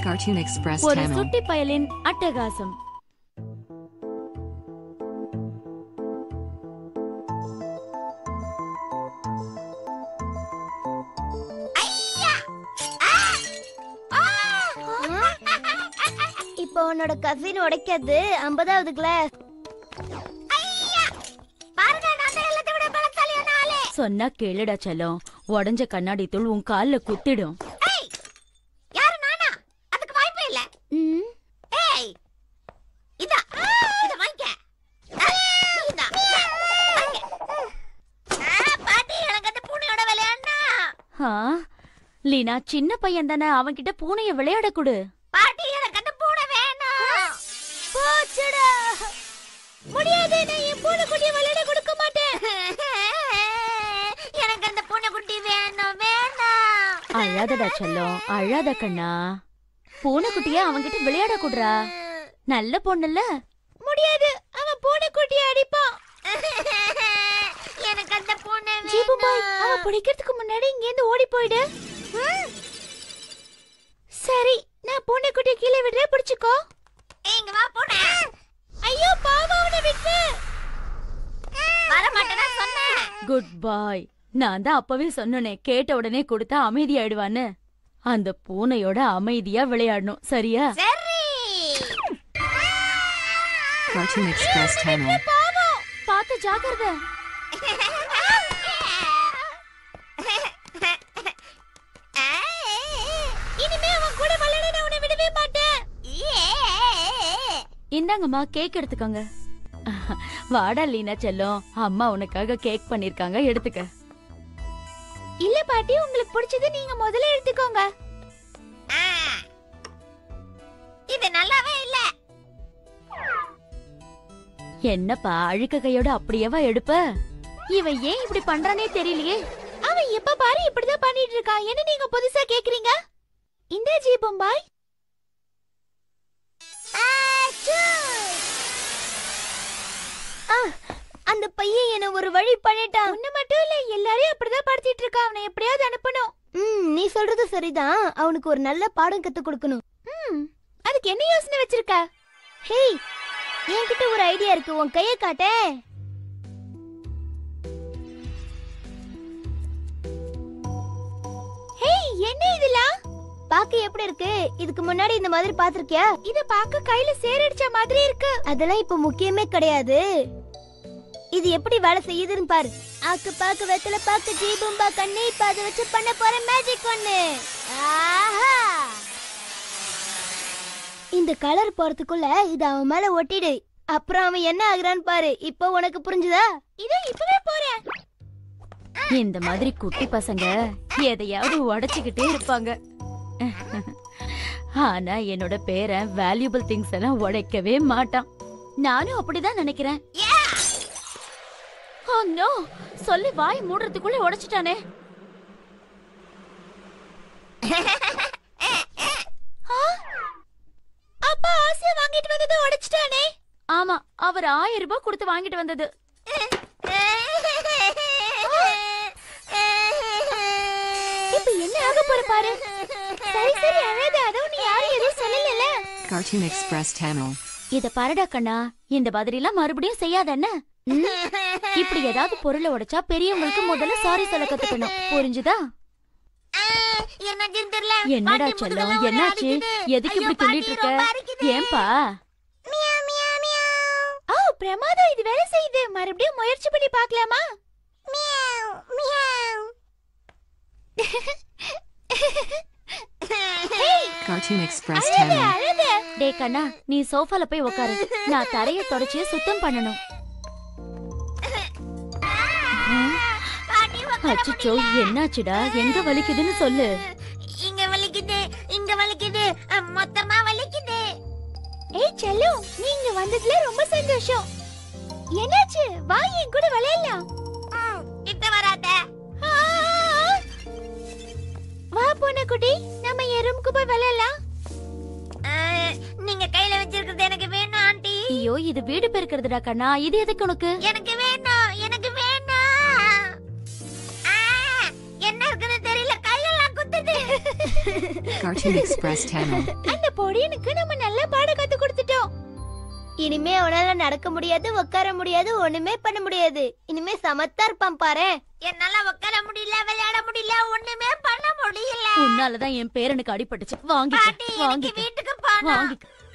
Cartoon Express ஒரு Tamil. சுட்டி பயலின் அட்டகாசம் இப்போ உன்னோட கசின் உடைக்கிறது ஐம்பதாவது கிளாஸ் சொன்னா கேளுடா செல்லம் உடஞ்ச கண்ணாடி தூள் உன் கால்ல குத்திடும் யாரு நானா அதுக்கு வாய்ப்பே இல்ல ம், ஏய் இதா இத வாங்கிக்க ஆ, இதா வாங்கிக்க. ஆ, பாட்டி எனக்கு அந்த பூனையோட விளையாடனா ஆ? லீனா சின்ன பையன் தானே அவன்கிட்ட பூனைய விளையாட கொடு பாட்டி எனக்கு அந்த பூனை வேணும் போச்சுடா முடியாது நான் என் பூனை குட்டியை விளையாட கொடுக்க மாட்டேன் எனக்கு அந்த பூனை குட்டி வேணும் வேணும் அழாதடா செல்லம் அழாத கண்ணா பூனைக்குட்டிய அவன்கிட்ட விளையாட கொடுறா நல்ல பொண்ணுல்ல முடியாது அவன் பூனை குட்டியை அடிப்பான் எனக்கு அந்த பூனை ஜீபு பாய் வேணும். அவன் பிடிக்கிறதுக்கு முன்னாடி இங்க இருந்து ஓடி போயிடு சரி நான் பூனை குட்டியை கீழே விடுறேன் பிடிச்சுக்கோ இங்க வா பூனை ஐயோ பாவம் அவனை விட்டு வர மாட்டேனா சொன்னேன் குட் பாய் நான் தான் அப்பவே சொன்னனே கேட்ட உடனே கொடுத்தா அமைதியாயிடுவான்னு அந்த பூனையோட அமைதியா விளையாடணும் சரியா சரி Cartoon Express Tamil. பாவம் பார்த்து ஜாக்கிரதை இனிமே அவன் கூட விளையாட நான் உன்னை விடவே மாட்டேன் இந்தாங்கம்மா கேக் எடுத்துக்கோங்க வாடா லீனா செல்லம் அம்மா உனக்காக கேக் பண்ணிருக்காங்க எடுத்துக்க இல்ல பாட்டி உங்களுக்கு பிடிச்சது நீங்க முதல்ல எடுத்துக்கோங்க ஆ. இது நல்லாவே இல்ல என்னப்பா அழுக்க கையோட அப்படியேவா எடுப்ப இவன் ஏன் இப்படி பண்றானே தெரியலையே அவன் எப்ப பாரு இப்படிதான் பண்ணிட்டு இருக்கான் என்ன நீங்க புதுசா கேக்குறீங்க இந்த ஜீபம் பாய் அந்த பையன் என்ன ஒரு வழி பண்ணிட்டான் ஒண்ணு மட்டும் இல்ல எல்லாரையும் அப்படிதான் படுத்திட்டு இருக்கான் அவனை எப்படியாவது அனுப்பணும் ம் நீ சொல்றது சரிதான் அவனுக்கு ஒரு நல்ல பாடம் கத்து கொடுக்கணும் ம் அதுக்கு என்ன யோசனை வச்சிருக்க ஹேய் என்கிட்ட ஒரு ஐடியா இருக்கு உன் கைய காட்டே ஹேய் என்ன இதெல்லாம் பாக்க எப்படி இருக்கு இதுக்கு முன்னாடி இந்த மாதிரி பாத்திருக்கியா இத பாக்க கையில சேரடிச்ச மாதிரி இருக்கு அதெல்லாம் இப்ப முக்கியமே கிடையாது இது எப்படி வேலை செய்யுதுன்னு பாரு ஆக்கு பாக்கு வெத்தல பாக்கு ஜீபும்பா கண்ணு இப்ப அதை வச்சு பண்ண போற மேஜிக் ஒண்ணு ஆஹா இந்த கலர் போறதுக்குள்ள இது அவன் மேல ஒட்டிடு அப்புறம் அவன் என்ன ஆகுறான்னு பாரு இப்போ உனக்கு புரிஞ்சுதா இதோ இப்பவே போறேன் இந்த மாதிரி குட்டி பசங்க எதையாவது உடைச்சுக்கிட்டே இருப்பாங்க ஆனா என்னோட பேரன் வேல்யூபிள் திங்ஸ் எல்லாம் உடைக்கவே மாட்டான் நானும் அப்படிதான் நினைக்கிறேன் Oh no! சொல்லி வாய் மூடுறதுக்குள்ள உடைச்சிட்டானே அப்பா ஆசையா வாங்கிட்டு வந்ததை உடைச்சிட்டானே ஆமா அவர் ஆயிரம் ரூபாய் கொடுத்து வாங்கிட்டு வந்தது இப்ப என்ன ஆக போற பாரு சரி சரி அழாத அத உன்னை யாரும் எதுவும் சொல்லல Cartoon Express Tamil. இத பாருடா கண்ணா இந்த மாதிரி எல்லாம் மறுபடியும் செய்யாத என்ன இப்படி ஏதாவது பொருளை உடைச்சா பெரியவங்களுக்கு முதல்ல சாரி சொல்ல கத்துக்கணும் புரிஞ்சுதா என்னாச்சுன்னு தெரியல என்னடா பாட்டி செல்லம் முதுகுல என்னாச்சு வலிக்குது. எதுக்கு ஐயோ, இப்படி பாட்டி துள்ளிட்டு ரொம்ப இருக்க அரிக்குது. ஏன்பா மியாவ், மியாவ், மியாவ். ஓ பிரமாதம் இது வேலை செய்யுது மறுபடியும் முயற்சி பண்ணி பார்க்கலாமா மியாவ், மியாவ். Cartoon Express அழாத Tamil. அழாத டே கண்ணா நீ சோஃபால போய் உட்காரு நான் தரைய தொடச்சி சுத்தம் பண்ணணும் பாட்டி உட்கார அச்சச்சோ முடியல. என்னாச்சுடா எங்க வலிக்குதுன்னு சொல்லு இங்க வலிக்குது இங்க வலிக்குது அஹ், மொத்தமா வலிக்குது ஏய் செல்லு நீ இங்க வந்ததுல ரொம்ப சந்தோஷம் என்னாச்சு வா என் கூட விளையாடலாம் ம், கிட்ட வராத ஆ, ஆ, ஆ. வா பூனை குட்டி நம்ம என் ரூமுக்கு போய் விளையாடலாம் அஹ், நீங்க கையில வச்சிருக்கிறது எனக்கு வேணும் ஆண்டி ஐயோ இது வீடு பெருக்கிறதுடா கண்ணா இது எதுக்கு உனக்கு எனக்கு வேணும் எனக்கு வேணும் ஆ, என்ன இருக்குன்னு தெரியல கையெல்லாம் குத்துது Cartoon Express Tamil. அந்த பொடியனுக்கு நம்ம நல்லா பாட கத்து கொடுத்துட்டோம் இனிமே அவனால நடக்க முடியாது உட்கார முடியாது ஒண்ணுமே பண்ண முடியாது இனிமே சமத்தா இருப்பான் பாரு என்னால உட்கார முடியல விளையாட முடியல ஒண்ணுமே பண்ண முடியல உன்னாலதான் என் பேரனுக்கு அடிபட்டுச்சு வாங்கிக்க பாட்டி எனக்கு வாங்கிக்க வீட்டுக்கு போகணும் வாங்கிக்க